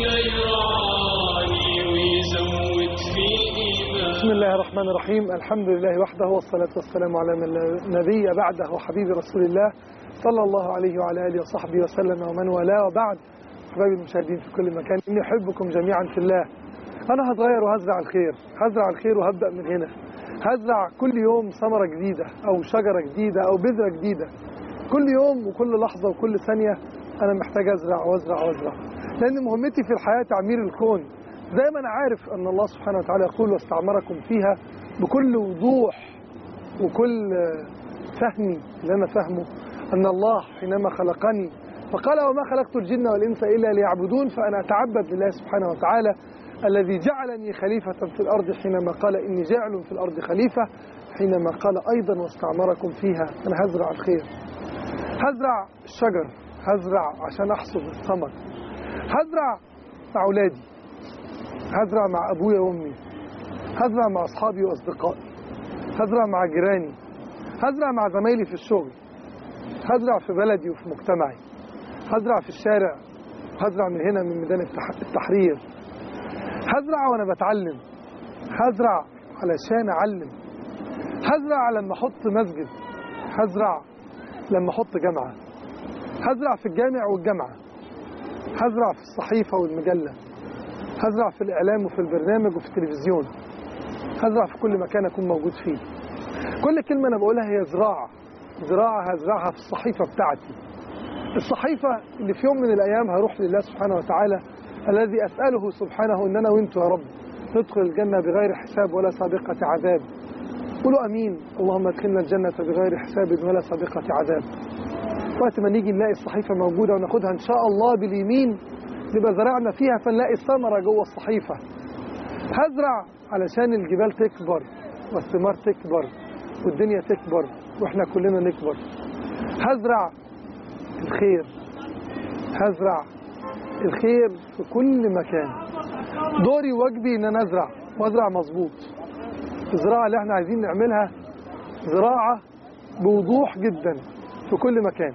فينا يرعاني ويزود في إيماني بسم الله الرحمن الرحيم الحمد لله وحده والصلاة والسلام على من لا نبي بعده وحبيب رسول الله صلى الله عليه وعلى آله وصحبه وسلم ومن والاه وبعد حبايبي المشاهدين في كل مكان إني أحبكم جميعا في الله أنا هتغير وهزرع الخير هزرع الخير وهبدأ من هنا هزرع كل يوم ثمرة جديدة أو شجرة جديدة أو بذرة جديدة كل يوم وكل لحظة وكل ثانية أنا محتاج أزرع وأزرع وأزرع لأن مهمتي في الحياة تعمير الكون زي ما أنا عارف أن الله سبحانه وتعالى يقول واستعمركم فيها بكل وضوح وكل فهمي اللي أنا فهمه أن الله حينما خلقني فقال وما خلقت الجن والإنس إلا ليعبدون فأنا أتعبد لله سبحانه وتعالى الذي جعلني خليفة في الأرض حينما قال إني جاعل في الأرض خليفة حينما قال أيضا واستعمركم فيها أنا هزرع الخير هزرع الشجر هزرع عشان أحصد الثمر هزرع مع أولادي هزرع مع أبويا وأمي هزرع مع أصحابي وأصدقائي هزرع مع جيراني هزرع مع زمايلي في الشغل هزرع في بلدي وفي مجتمعي هزرع في الشارع هزرع من هنا من ميدان التح- التحرير هزرع وأنا بتعلم هزرع علشان أعلم هزرع لما أحط مسجد هزرع لما أحط جامعة هزرع في الجامع والجامعة هزرع في الصحيفة والمجلة هزرع في الإعلام وفي البرنامج وفي التلفزيون هزرع في كل مكان أكون موجود فيه كل كلمة أنا بقولها هي زراعة زراعة هزرعها في الصحيفة بتاعتي الصحيفة اللي في يوم من الأيام هروح لله سبحانه وتعالى الذي أسأله سبحانه إن أنا وإنتوا يا رب ندخل الجنة بغير حساب ولا سابقة عذاب قولوا أمين اللهم ادخلنا الجنة بغير حساب ولا سابقة عذاب وقت ما نيجي نلاقي الصحيفة موجودة وناخدها إن شاء الله باليمين نبقى زرعنا فيها فنلاقي الثمرة جوه الصحيفة هزرع علشان الجبال تكبر والثمار تكبر والدنيا تكبر واحنا كلنا نكبر هزرع الخير هزرع الخير في كل مكان دوري واجبي ان انا ازرع وازرع مظبوط الزراعة اللي احنا عايزين نعملها زراعة بوضوح جدا في كل مكان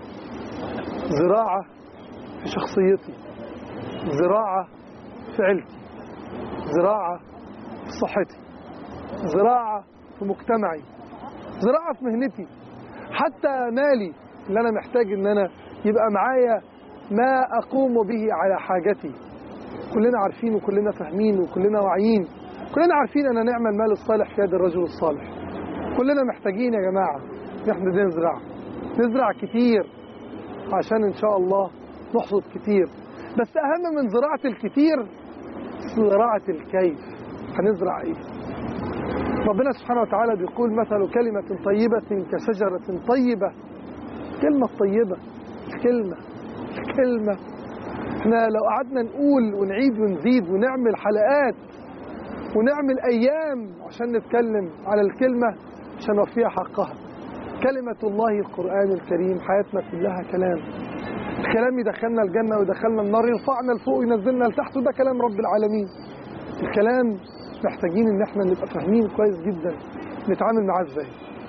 زراعة في شخصيتي زراعة في عيلتي زراعة في صحتي زراعة في مجتمعي زراعة في مهنتي حتى مالي اللي أنا محتاج إن أنا يبقى معايا ما أقوم به على حاجتي كلنا عارفين وكلنا فاهمين وكلنا واعيين كلنا عارفين أن نعمل المال الصالح في يد الرجل الصالح كلنا محتاجين يا جماعة إن احنا نزرع نزرع كتير عشان إن شاء الله نحصد كتير بس أهم من زراعة الكتير زراعة الكيف هنزرع إيه ربنا سبحانه وتعالى بيقول مثل كلمة طيبة كشجرة طيبة كلمة طيبة الكلمة الكلمة احنا لو قعدنا نقول ونعيد ونزيد ونعمل حلقات ونعمل أيام عشان نتكلم على الكلمة مش هنوفيها حقها كلمة الله القرآن الكريم حياتنا كلها كلام الكلام يدخلنا الجنة ويدخلنا النار يرفعنا لفوق وينزلنا لتحت وده كلام رب العالمين الكلام محتاجين ان احنا نبقى فاهمين كويس جدا نتعامل معاه ازاي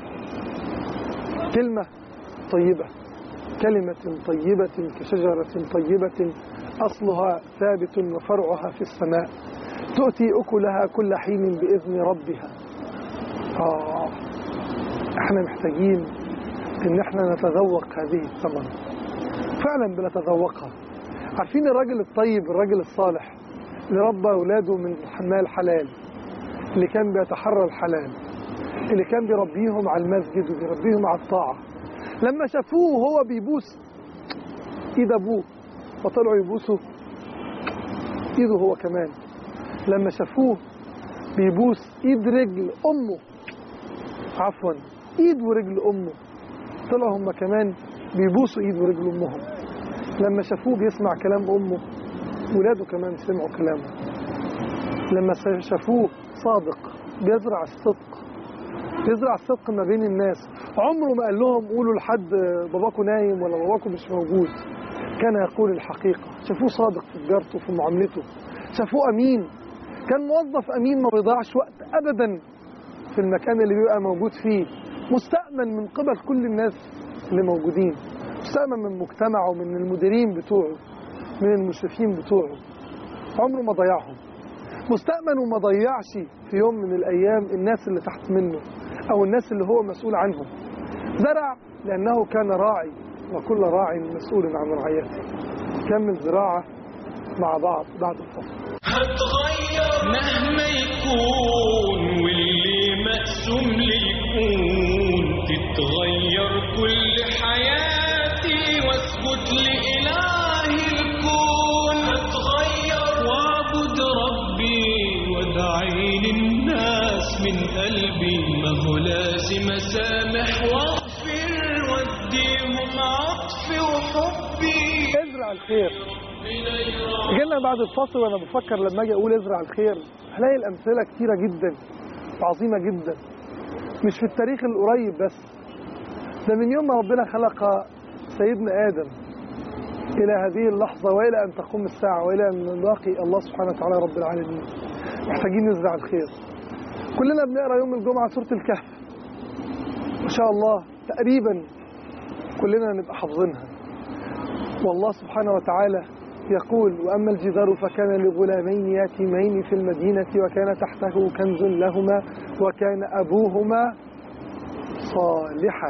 كلمة طيبة كلمة طيبة كشجرة طيبة أصلها ثابت وفرعها في السماء تؤتي أكلها كل حين بإذن ربها آه احنا محتاجين ان احنا نتذوق هذه الثمرة فعلا بنتذوقها عارفين الراجل الطيب الراجل الصالح اللي ربى أولاده من مال حلال اللي كان بيتحرى الحلال اللي كان بيربيهم على المسجد وبيربيهم على الطاعة لما شافوه وهو بيبوس ايد ابوه فطلعوا يبوسوا ايده هو كمان لما شافوه بيبوس ايد رجل امه عفوا ايد ورجل امه طلعوا هم كمان بيبوسوا ايد ورجل امهم لما شافوه بيسمع كلام امه ولاده كمان سمعوا كلامه لما شافوه صادق بيزرع الصدق يزرع الصدق ما بين الناس عمره ما قال لهم قولوا لحد باباكم نايم ولا باباكم مش موجود كان يقول الحقيقة شافوه صادق في تجارته في معاملته شافوه أمين كان موظف أمين ما بيضيعش وقت أبدا في المكان اللي بيبقى موجود فيه مستأمن من قبل كل الناس اللي موجودين مستأمن من مجتمعه من المديرين بتوعه من المشرفين بتوعه عمره ما ضيعهم مستأمن وما ضيعش في يوم من الأيام الناس اللي تحت منه أو الناس اللي هو مسؤول عنهم زرع لأنه كان راعي وكل راع مسؤول عن رعيته كمل زراعة مع بعض بعد الفصل هتغير مهما يكون واللي مقسوم لي يكون تتغير كل حياتي واسجد لإله الكون هتغير واعبد ربي وادعي للناس من قلبي ما هو لازم اسامح واغفر واديهم عطفي وحبي ازرع الخير ربنا يرحم جينا بعد الفصل وانا بفكر لما اجي اقول ازرع الخير هلاقي الامثله كتيره جدا وعظيمه جدا مش في التاريخ القريب بس ده من يوم ما ربنا خلق سيدنا ادم الى هذه اللحظه والى ان تقوم الساعه والى ان نلاقي الله سبحانه وتعالى رب العالمين محتاجين نزرع الخير كلنا بنقرا يوم الجمعه سوره الكهف ما شاء الله تقريبا كلنا نبقى حافظينها والله سبحانه وتعالى يقول وأما الجدار فكان لغلامين يتيمين في المدينة وكان تحته كنز لهما وكان أبوهما صالحا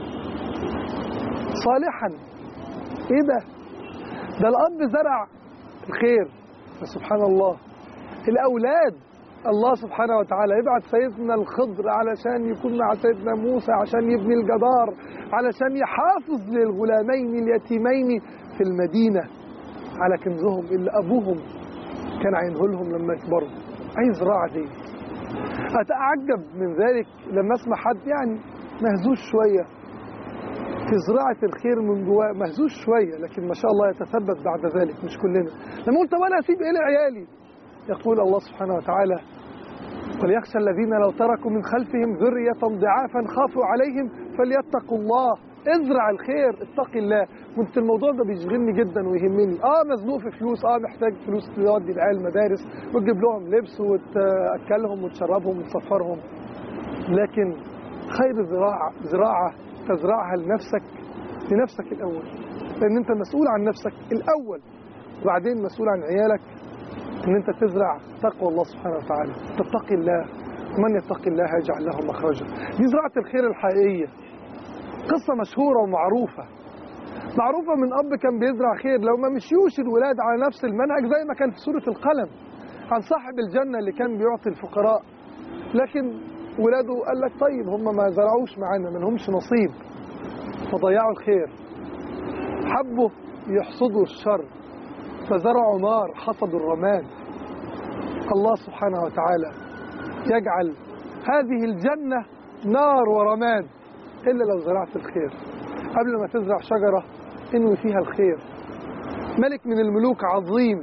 صالحا إيه ده؟ ده الأب زرع الخير فسبحان الله الأولاد الله سبحانه وتعالى يبعث سيدنا الخضر علشان يكون مع سيدنا موسى عشان يبني الجدار علشان يحافظ للغلامين اليتيمين في المدينة على كنزهم اللي أبوهم كان عينه لهم لما يكبروا أي زراعة دي أتعجب من ذلك لما أسمع حد يعني مهزوز شوية في زراعة الخير من جواه مهزوز شوية لكن ما شاء الله يتثبت بعد ذلك مش كلنا لما قلت وأنا أسيب إيه لعيالي يقول الله سبحانه وتعالى وليخشى الذين لو تركوا من خلفهم ذرية ضعافا خافوا عليهم فليتقوا الله ازرع الخير اتق الله كنت الموضوع ده بيشغلني جدا ويهمني اه مزنوق في فلوس اه محتاج فلوس تودي العيال المدارس وتجيب لهم لبس وتاكلهم وتشربهم وتسفرهم لكن خير زراعه زراعه تزرعها لنفسك لنفسك الاول لان انت مسؤول عن نفسك الاول وبعدين مسؤول عن عيالك ان انت تزرع تقوى الله سبحانه وتعالى تتقي الله ومن يتقي الله يجعل له مخرجا دي زراعه الخير الحقيقيه قصة مشهورة ومعروفة معروفة من أب كان بيزرع خير لو ما مشيوش الولاد على نفس المنهج زي ما كان في سورة القلم عن صاحب الجنة اللي كان بيعطي الفقراء لكن ولاده قال لك طيب هم ما زرعوش معانا ما لهمش نصيب فضيعوا الخير حبوا يحصدوا الشر فزرعوا نار حصدوا الرماد الله سبحانه وتعالى يجعل هذه الجنة نار ورماد إلا لو زرعت الخير قبل ما تزرع شجرة انوي فيها الخير ملك من الملوك عظيم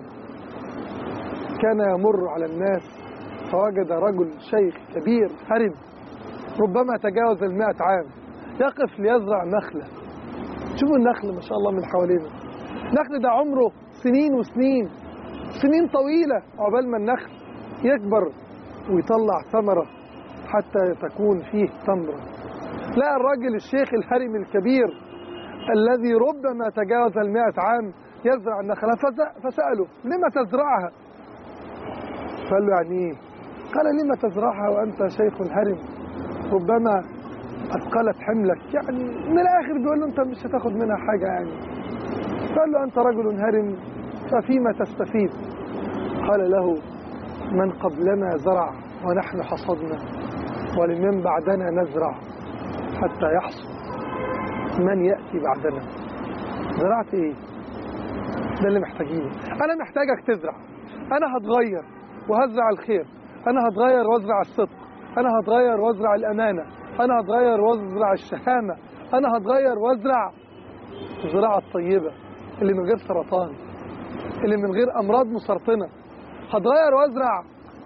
كان يمر على الناس فوجد رجل شيخ كبير هرم ربما تجاوز المائة عام يقف ليزرع نخلة شوفوا النخل ما شاء الله من حوالينا النخل ده عمره سنين وسنين سنين طويلة عقبال ما النخل يكبر ويطلع ثمرة حتى تكون فيه تمرة لا الراجل الشيخ الهرم الكبير الذي ربما تجاوز المائة عام يزرع النخلة فس- فسأله لما تزرعها قال له يعني ايه قال لما تزرعها وأنت شيخ هرم ربما أثقلت حملك يعني من الآخر بيقول له أنت مش هتاخد منها حاجة يعني قال له أنت رجل هرم ففيما تستفيد قال له من قبلنا زرع ونحن حصدنا ولمن بعدنا نزرع حتى يحصد من يأتي بعدنا زرعت ايه ده اللي محتاجينه انا محتاجك تزرع انا هتغير وهزرع الخير انا هتغير وازرع الصدق انا هتغير وازرع الامانه انا هتغير وازرع الشهامه انا هتغير وازرع الزراعه الطيبه اللي من غير سرطان اللي من غير امراض مسرطنه هتغير وازرع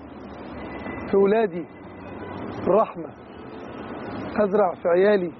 في ولادي الرحمه ازرع في عيالي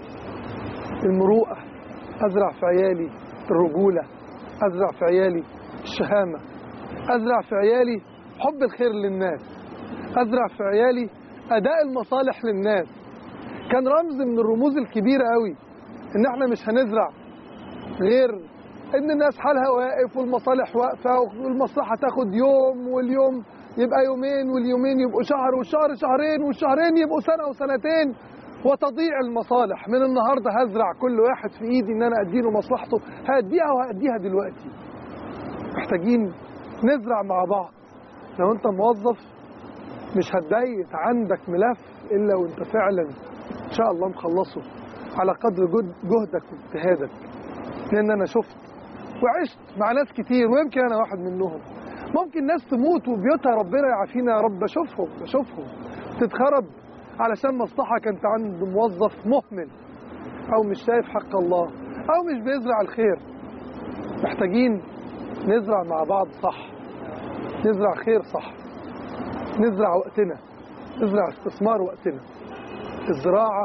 المروءه ازرع في عيالي الرجوله ازرع في عيالي الشهامه ازرع في عيالي حب الخير للناس ازرع في عيالي اداء المصالح للناس كان رمز من الرموز الكبيره قوي ان احنا مش هنزرع غير ان الناس حالها واقف والمصالح واقفه والمصلحه تاخد يوم واليوم يبقى يومين واليومين يبقوا شهر والشهر شهرين والشهرين يبقوا سنه وسنتين وتضيع المصالح من النهارده هزرع كل واحد في ايدي ان انا اديله مصلحته هاديها وهاديها دلوقتي محتاجين نزرع مع بعض لو انت موظف مش هتبيت عندك ملف الا وانت فعلا ان شاء الله مخلصه على قدر جهد- جهدك واجتهادك لان انا شفت وعشت مع ناس كتير ويمكن انا واحد منهم ممكن ناس تموت وبيوتها ربنا يعافينا يا رب بشوفهم بشوفهم تتخرب علشان مصلحه كانت عند موظف مهمل او مش شايف حق الله او مش بيزرع الخير محتاجين نزرع مع بعض صح نزرع خير صح نزرع وقتنا نزرع استثمار وقتنا الزراعة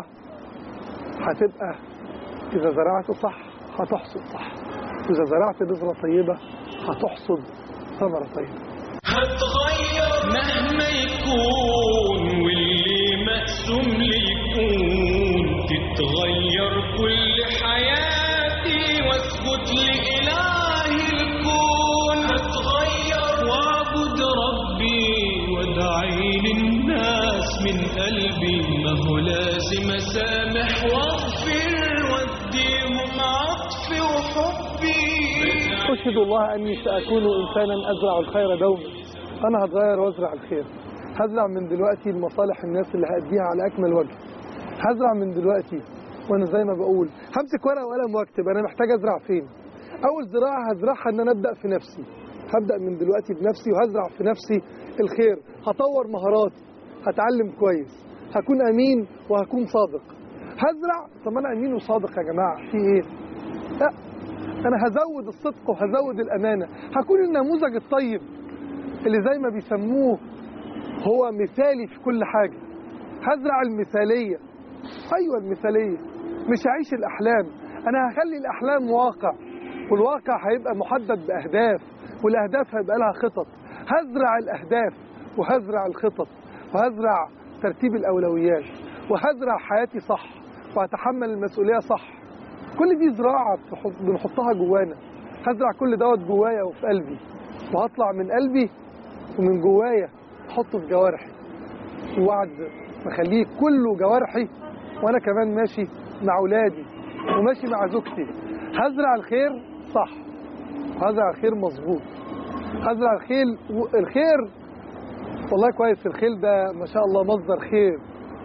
هتبقى إذا زرعت صح هتحصد صح إذا زرعت بذرة طيبة هتحصد ثمرة طيبة هتغير مهما يكون واللي مقسوم لي يكون تتغير كل حياتي واسجد لإله الكون هتغير واعبد ربي وادعي للناس من قلبي ما هو لازم اسامح واغفر واديهم عطفي وحبي أشهد الله أني سأكون إنسانا أزرع الخير دوما أنا هتغير وأزرع الخير هزرع من دلوقتي لمصالح الناس اللي هأديها على أكمل وجه هزرع من دلوقتي وأنا زي ما بقول همسك ورقة وقلم وأكتب أنا محتاج أزرع فين أول زراعة هزرعها إن أنا أبدأ في نفسي هبدأ من دلوقتي بنفسي وهزرع في نفسي الخير هطور مهاراتي هتعلم كويس هكون أمين وهكون صادق هزرع طب أنا أمين وصادق يا جماعة في إيه؟ لا انا هزود الصدق وهزود الامانه هكون النموذج الطيب اللي زي ما بيسموه هو مثالي في كل حاجه هزرع المثاليه ايوه المثاليه مش هعيش الاحلام انا هخلي الاحلام واقع والواقع هيبقى محدد باهداف والاهداف هيبقى لها خطط هزرع الاهداف وهزرع الخطط وهزرع ترتيب الاولويات وهزرع حياتي صح وهتحمل المسؤوليه صح كل دي زراعة بنحط- بنحطها جوانا هزرع كل دوت جوايا وفي قلبي وهطلع من قلبي ومن جوايا احطه في جوارحي ووعد مخليه كله جوارحي وانا كمان ماشي مع اولادي وماشي مع زوجتي هزرع الخير صح هزرع الخير مظبوط هزرع الخير الخير والله كويس الخيل ده ما شاء الله مصدر خير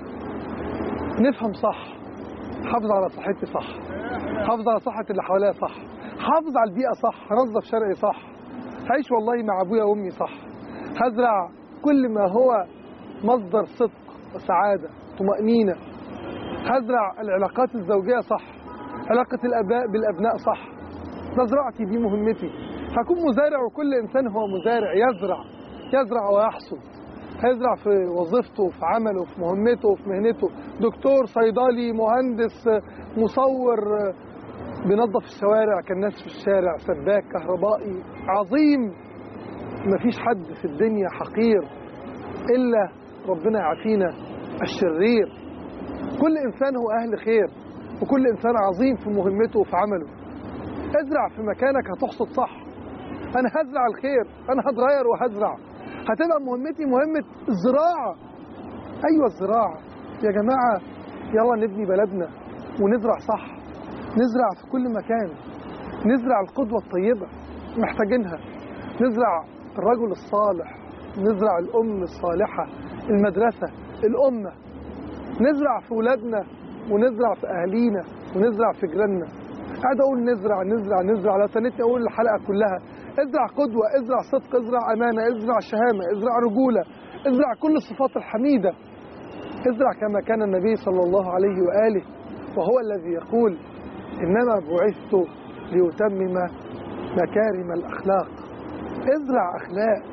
نفهم صح حافظ على صحتي صح حافظ على صحة اللي حواليا صح حافظ على البيئة صح هنظف شرقي صح هعيش والله مع أبويا وأمي صح هزرع كل ما هو مصدر صدق وسعادة طمأنينة هزرع العلاقات الزوجية صح علاقة الآباء بالأبناء صح ده زراعتي دي مهمتي هكون مزارع وكل إنسان هو مزارع يزرع يزرع ويحصد هيزرع في وظيفته في عمله في مهمته في مهنته دكتور صيدلي مهندس مصور بينظف الشوارع كالناس في الشارع سباك كهربائي عظيم مفيش حد في الدنيا حقير إلا ربنا يعافينا الشرير كل إنسان هو أهل خير وكل إنسان عظيم في مهمته وفي عمله ازرع في مكانك هتحصد صح أنا هزرع الخير أنا هتغير وهزرع هتبقى مهمتي مهمة الزراعة أيوة الزراعة يا جماعة يلا نبني بلدنا ونزرع صح نزرع في كل مكان نزرع القدوة الطيبة محتاجينها نزرع الرجل الصالح نزرع الأم الصالحة المدرسة الأمة نزرع في ولادنا ونزرع في أهالينا ونزرع في جيراننا قاعد أقول نزرع نزرع نزرع لو تنيتني أقول الحلقة كلها ازرع قدوة ازرع صدق ازرع أمانة ازرع شهامة ازرع رجولة ازرع كل الصفات الحميدة ازرع كما كان النبي صلى الله عليه وآله وهو الذي يقول إنما بعثت لأتمم مكارم الأخلاق ازرع أخلاق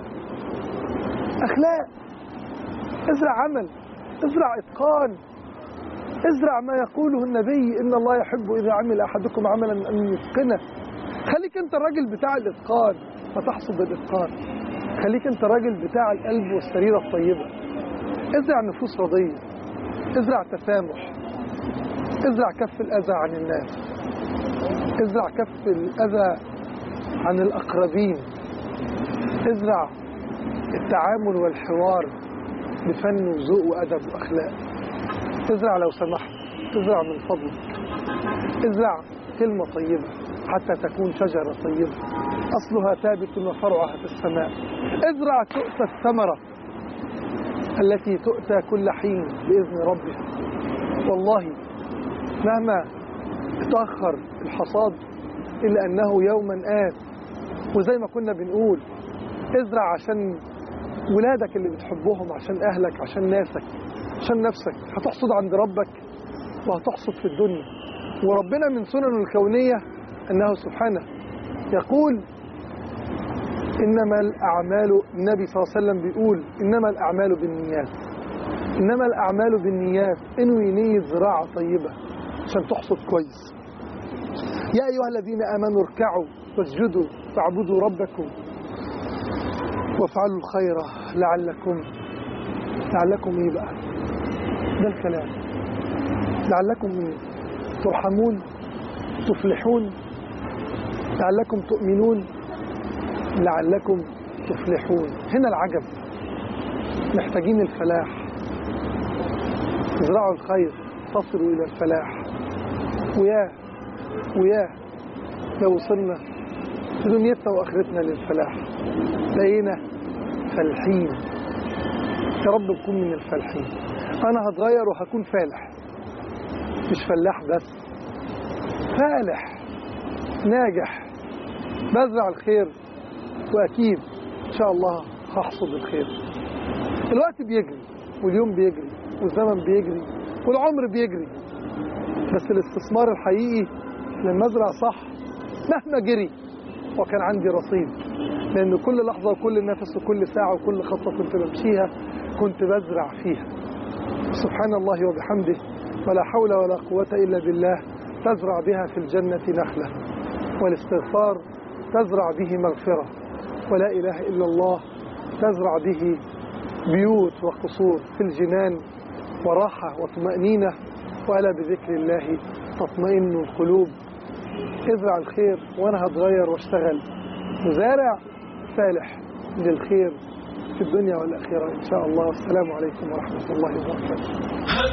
أخلاق ازرع عمل ازرع إتقان ازرع ما يقوله النبي إن الله يحب إذا عمل أحدكم عملا أن يتقنه خليك أنت الراجل بتاع الإتقان فتحصد الإتقان خليك أنت راجل بتاع القلب والسريرة الطيبة ازرع نفوس رضية ازرع تسامح ازرع كف الأذى عن الناس ازرع كف الأذى عن الأقربين ازرع التعامل والحوار بفن وذوق وأدب وأخلاق ازرع لو سمحت ازرع من فضلك ازرع كلمة طيبة حتى تكون شجرة طيبة أصلها ثابت وفرعها في السماء ازرع تؤتى الثمرة التي تؤتى كل حين بإذن ربها والله مهما تأخر الحصاد إلا أنه يوما آت وزي ما كنا بنقول ازرع عشان ولادك اللي بتحبهم عشان أهلك عشان ناسك عشان نفسك هتحصد عند ربك وهتحصد في الدنيا وربنا من سننه الكونية أنه سبحانه يقول إنما الأعمال النبي صلى الله عليه وسلم بيقول إنما الأعمال بالنيات إنما الأعمال بالنيات انوي نية زراعة طيبة عشان تحصد كويس يا أيها الذين آمنوا اركعوا واسجدوا واعبدوا ربكم وافعلوا الخير لعلكم لعلكم ايه بقى ده الكلام لعلكم ايه ترحمون تفلحون لعلكم تؤمنون لعلكم تفلحون هنا العجب محتاجين الفلاح ازرعوا الخير تصلوا إلى الفلاح وياه وياه لو وصلنا في دنيتنا وآخرتنا للفلاح بقينا فالحين يا رب نكون من الفالحين أنا هتغير وهكون فالح مش فلاح بس فالح ناجح بزرع الخير وأكيد إن شاء الله هحصد الخير الوقت بيجري واليوم بيجري والزمن بيجري والعمر بيجري بس الاستثمار الحقيقي لما ازرع صح مهما جري وكان عندي رصيد لأن كل لحظة وكل نفس وكل ساعة وكل خطوة كنت بمشيها كنت بزرع فيها سبحان الله وبحمده ولا حول ولا قوة إلا بالله تزرع بها في الجنة نخلة والاستغفار تزرع به مغفرة ولا إله إلا الله تزرع به بيوت وقصور في الجنان وراحة وطمأنينة وألا بذكر الله تطمئن القلوب ازرع الخير وأنا هتغير واشتغل مزارع فالح للخير في الدنيا والآخرة إن شاء الله والسلام عليكم ورحمة الله وبركاته